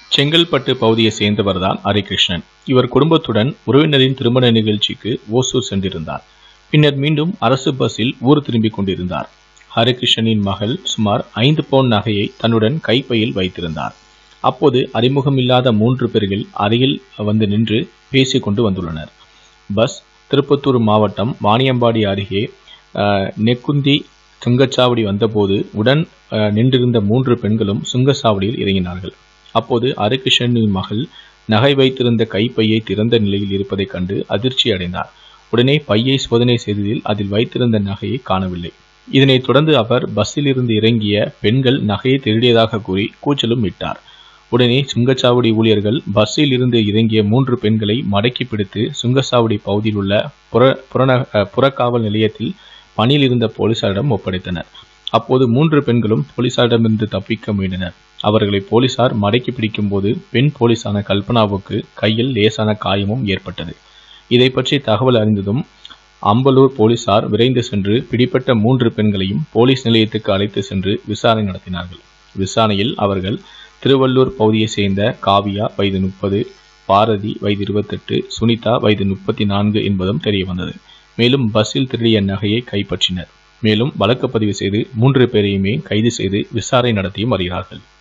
செங்கல்பட்டு பகுதியை சேர்ந்தவர்தான் ஹரிகிருஷ்ணன் இவர் குடும்பத்துடன் உறவினரின் திருமண நிகழ்ச்சிக்கு ஓசூர் சென்றிருந்தார் பின்னர் மீண்டும் அரசு பஸ்ஸில் ஊர் திரும்பிக் கொண்டிருந்தார் ஹரிகிருஷ்ணனின் மகள் சுமார் ஐந்து பவுன் நகையை தன்னுடன் கைப்பையில் வைத்திருந்தார் அப்போது அறிமுகமில்லாத மூன்று பேர்கள் அருகில் வந்து நின்று பேசிக் கொண்டு வந்துள்ளனர் பஸ் திருப்பத்தூர் மாவட்டம் வாணியம்பாடி அருகே அஹ், நெக்குந்தி சுங்கச்சாவடி வந்தபோது உடன் அஹ், நின்றிருந்த மூன்று பெண்களும் சுங்கச்சாவடியில் இறங்கினார்கள் அப்போது ஹரிகிருஷ்ணனின் மகள் நகை வைத்திருந்த கைப்பையை திறந்த நிலையில் இருப்பதைக் கண்டு அதிர்ச்சி அடைந்தார் உடனே பையை சோதனை செய்ததில் அதில் வைத்திருந்த நகையை காணவில்லை இதனைத் தொடர்ந்து அவர் பஸ்ஸில் இருந்து இறங்கிய பெண்கள் நகையை திருடியதாக கூறி கூச்சலும் இட்டார் உடனே சுங்கச்சாவடி ஊழியர்கள் பஸ்ஸில் இருந்து இறங்கிய மூன்று பெண்களை மடக்கி பிடித்து சுங்கச்சாவடி பகுதியில் உள்ள புற புறந அஹ், புறக்காவல் நிலையத்தில் பணியில் இருந்த போலீசாரிடம் ஒப்படைத்தனர் அப்போது மூன்று பெண்களும் போலீசாரிடமிருந்து தப்பிக்க முயன்றனர் அவர்களை போலீசார் மடக்கி பிடிக்கும்போது பெண் போலீசான கல்பனாவுக்கு கையில் லேசான காயமும் ஏற்பட்டது இதை பற்றி தகவல் அறிந்ததும் அம்பலூர் போலீசார் விரைந்து சென்று பிடிப்பட்ட மூன்று பெண்களையும் போலீஸ் நிலையத்துக்கு அழைத்து சென்று விசாரணை நடத்தினார்கள் விசாரணையில் அவர்கள் திருவள்ளூர் பகுதியைச் சேர்ந்த காவியா வயது முப்பது பாரதி வயது இருபத்தெட்டு சுனிதா வயது முப்பத்தி நான்கு என்பதும் தெரிய வந்தது மேலும் பஸ்ஸில் திருடிய நகையை கைப்பற்றினர் மேலும் வழக்கு பதிவு செய்து மூன்று பேரையுமே கைது செய்து விசாரணை நடத்தியும் வருகிறார்கள்